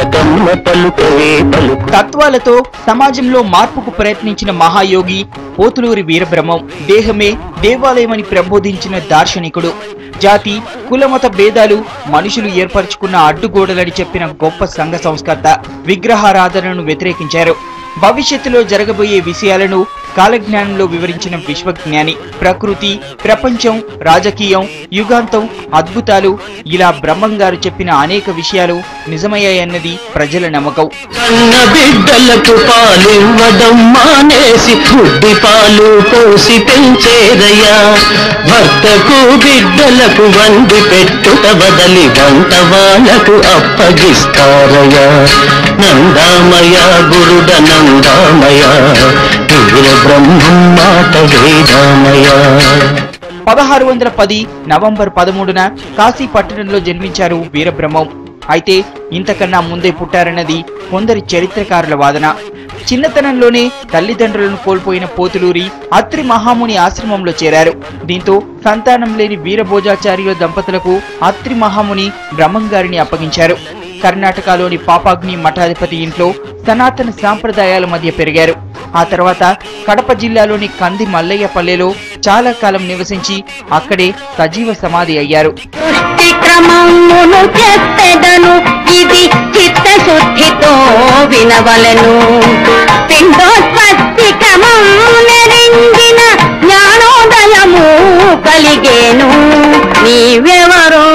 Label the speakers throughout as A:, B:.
A: బతుకమ్మ పలుకవే పలుకు
B: తత్వాలతో సమాజంలో మార్పుకు ప్రయత్నించిన మహాయోగి పోతులూరి వీరబ్రహ్మం దేహమే దేవాలయమని ప్రబోధించిన దార్శనికుడు జాతి కులమత భేదాలు మనుషులు ఏర్పరచుకున్న అడ్డుగోడలని చెప్పిన గొప్ప సంఘ సంస్కర్త విగ్రహారాధనను వ్యతిరేకించారు భవిష్యత్తులో జరగబోయే విషయాలను కాలజ్ఞానంలో వివరించిన విశ్వజ్ఞాని ప్రకృతి ప్రపంచం రాజకీయం యుగాంతం అద్భుతాలు ఇలా బ్రహ్మం గారు చెప్పిన అనేక విషయాలు నిజమయ్యాయన్నది ప్రజల నమ్మకం
A: కన్న బిడ్డలకు పాలివ్వడం మానేసి గుడ్డి పాలు పోసి పెంచేదయ్యా భర్తకు బిడ్డలకు వండి పెట్టుట బదలి వంట వాళ్ళకు అప్పగిస్తారయ్యా నందామయ గురుడ నందామయ వీర బ్రహ్మం మాట వేదామయ
B: పదహారు వందల పది నవంబర్ పదమూడున కాశీ పట్టణంలో జన్మించారు వీరబ్రహ్మం అయితే ఇంతకన్నా ముందే పుట్టారన్నది కొందరి చరిత్రకారుల వాదన చిన్నతనంలోనే తల్లిదండ్రులను కోల్పోయిన పోతులూరి అత్రి మహాముని ఆశ్రమంలో చేరారు దీంతో సంతానం లేని వీరభోజాచార్యుల దంపతులకు అత్రి మహాముని బ్రహ్మంగారిని అప్పగించారు కర్ణాటకలోని పాపాగ్ని మఠాధిపతి ఇంట్లో సనాతన సాంప్రదాయాల మధ్య పెరిగారు ఆ తర్వాత కడప జిల్లాలోని కంది మల్లయ్యపల్లెలో చాలా కాలం నివసించి అక్కడే సజీవ సమాధి అయ్యారు
C: సృష్టి క్రమమును చెప్పెదను ఇది చిత్తశుద్ధితో వినవలెను పిండోత్పత్తి క్రమమునరింగిన జ్ఞానోదయము కలిగేను నీవెవరో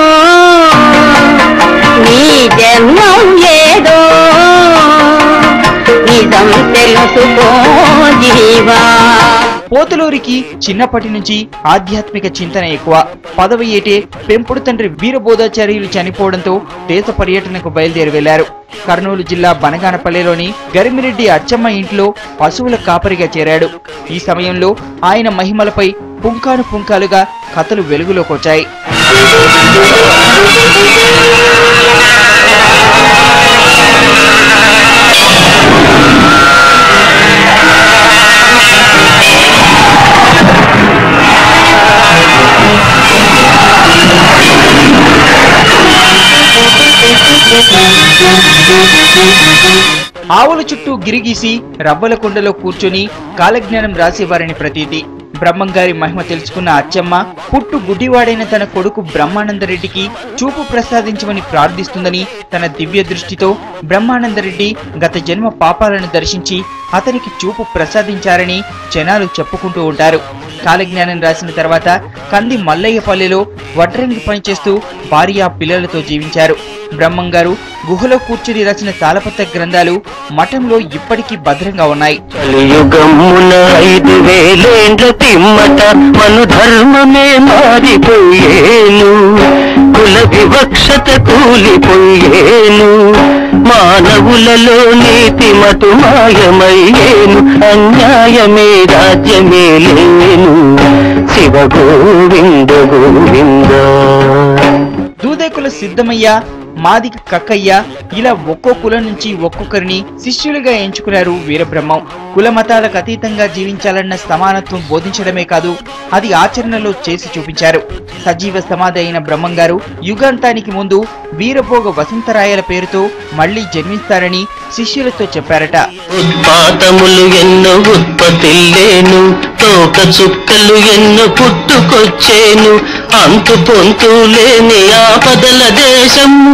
C: నీ జన్మం ఏదో నిజం తెలుసుకో జీవా
B: పోతులూరికి చిన్నప్పటి నుంచి ఆధ్యాత్మిక చింతన ఎక్కువ పదవి ఏటే పెంపుడు తండ్రి వీరబోధాచార్యులు చనిపోవడంతో దేశ పర్యటనకు బయలుదేరి వెళ్లారు కర్నూలు జిల్లా బనగానపల్లెలోని గరిమిరెడ్డి అచ్చమ్మ ఇంట్లో పశువుల కాపరిగా చేరాడు ఈ సమయంలో ఆయన మహిమలపై పుంకాను పుంకాలుగా కథలు వెలుగులోకొచ్చాయి ఆవుల చుట్టూ గిరిగీసి రవ్వల కొండలో కూర్చొని కాలజ్ఞానం రాసేవారని ప్రతీతి బ్రహ్మంగారి మహిమ తెలుసుకున్న అచ్చమ్మ పుట్టు గుడ్డివాడైన తన కొడుకు బ్రహ్మానందరెడ్డికి చూపు ప్రసాదించమని ప్రార్థిస్తుందని తన దివ్య దృష్టితో బ్రహ్మానందరెడ్డి గత జన్మ పాపాలను దర్శించి అతనికి చూపు ప్రసాదించారని జనాలు చెప్పుకుంటూ ఉంటారు కాలజ్ఞానం రాసిన తర్వాత కంది మల్లయ్యపల్లెలో వడ్రంగి పనిచేస్తూ భార్య పిల్లలతో జీవించారు బ్రహ్మంగారు గుహలో కూర్చుని రాసిన తాళపత్ర గ్రంథాలు మఠంలో ఇప్పటికీ భద్రంగా ఉన్నాయి
A: కలియుగమున ఐదు వేలేండ్ల తిమ్మట మను ధర్మమే మారిపోయేను కుల వివక్షత కూలిపోయేను మానవులలో నీతి మటు మాయమయ్యేను అన్యాయమే రాజ్యమే లేను శివ గోవింద గోవింద
B: దూదేకుల సిద్ధమయ్య మాదిక కక్కయ్య ఇలా ఒక్కో కులం నుంచి ఒక్కొక్కరిని శిష్యులుగా ఎంచుకున్నారు వీరబ్రహ్మం కుల మతాలకు అతీతంగా జీవించాలన్న సమానత్వం బోధించడమే కాదు అది ఆచరణలో చేసి చూపించారు సజీవ సమాధి అయిన బ్రహ్మం గారు యుగాంతానికి ముందు వీరభోగ వసంతరాయల పేరుతో మళ్లీ జన్మిస్తారని శిష్యులతో చెప్పారట
A: ఉత్పాతములు ఎన్నో ఉత్పత్తిల్లేను తోక చుక్కలు ఎన్నో పుట్టుకొచ్చేను అంతు పొంతు లేని ఆపదల దేశము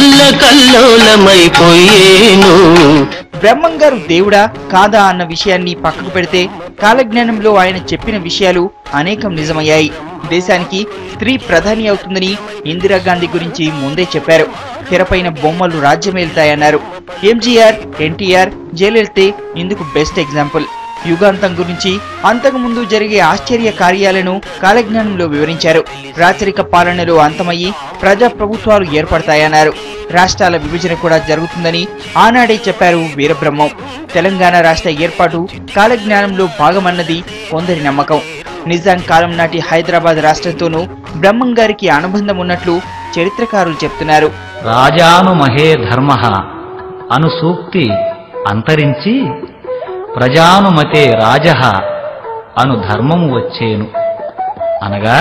A: అల్లకల్లోలమైపోయేను
B: బ్రహ్మం గారు దేవుడా కాదా అన్న విషయాన్ని పక్కకు పెడితే కాలజ్ఞానంలో ఆయన చెప్పిన విషయాలు అనేకం నిజమయ్యాయి దేశానికి స్త్రీ ప్రధాని అవుతుందని ఇందిరాగాంధీ గురించి ముందే చెప్పారు తెరపైన బొమ్మలు రాజ్యమేలుతాయన్నారు ఎంజీఆర్ ఎన్టీఆర్ జయలలితే ఇందుకు బెస్ట్ ఎగ్జాంపుల్ యుగాంతం గురించి అంతకుముందు జరిగే ఆశ్చర్య కార్యాలను కాలజ్ఞానంలో వివరించారు రాచరిక పాలనలో అంతమయ్యి ప్రజా ప్రభుత్వాలు ఏర్పడతాయన్నారు రాష్ట్రాల విభజన కూడా జరుగుతుందని ఆనాడే చెప్పారు వీరబ్రహ్మం తెలంగాణ రాష్ట్ర ఏర్పాటు కాలజ్ఞానంలో భాగమన్నది కొందరి నమ్మకం నిజాం కాలం నాటి హైదరాబాద్ రాష్ట్రంతోనూ బ్రహ్మం గారికి అనుబంధం ఉన్నట్లు చరిత్రకారులు చెప్తున్నారు
D: రాజానుమహే ధర్మ అను సూక్తి అంతరించి ప్రజానుమతే రాజ అను ధర్మము వచ్చేను అనగా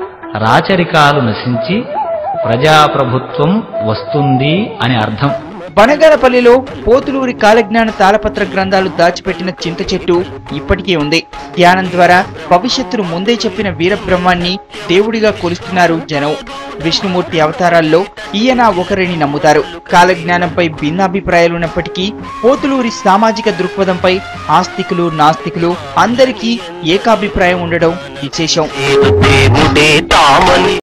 D: రాచరికాలు నశించి ప్రజాప్రభుత్వం వస్తుంది అని అర్థం
B: బనగానపల్లిలో పోతులూరి కాలజ్ఞాన తాళపత్ర గ్రంథాలు దాచిపెట్టిన చింత చెట్టు ఇప్పటికీ ఉంది ధ్యానం ద్వారా భవిష్యత్తును ముందే చెప్పిన వీరబ్రహ్మాన్ని దేవుడిగా కొలుస్తున్నారు జనం విష్ణుమూర్తి అవతారాల్లో ఈయన ఒకరిని నమ్ముతారు కాలజ్ఞానంపై భిన్నాభిప్రాయాలున్నప్పటికీ పోతులూరి సామాజిక దృక్పథంపై ఆస్తికులు నాస్తికులు అందరికీ ఏకాభిప్రాయం ఉండడం విశేషం
A: దేవుడే తామని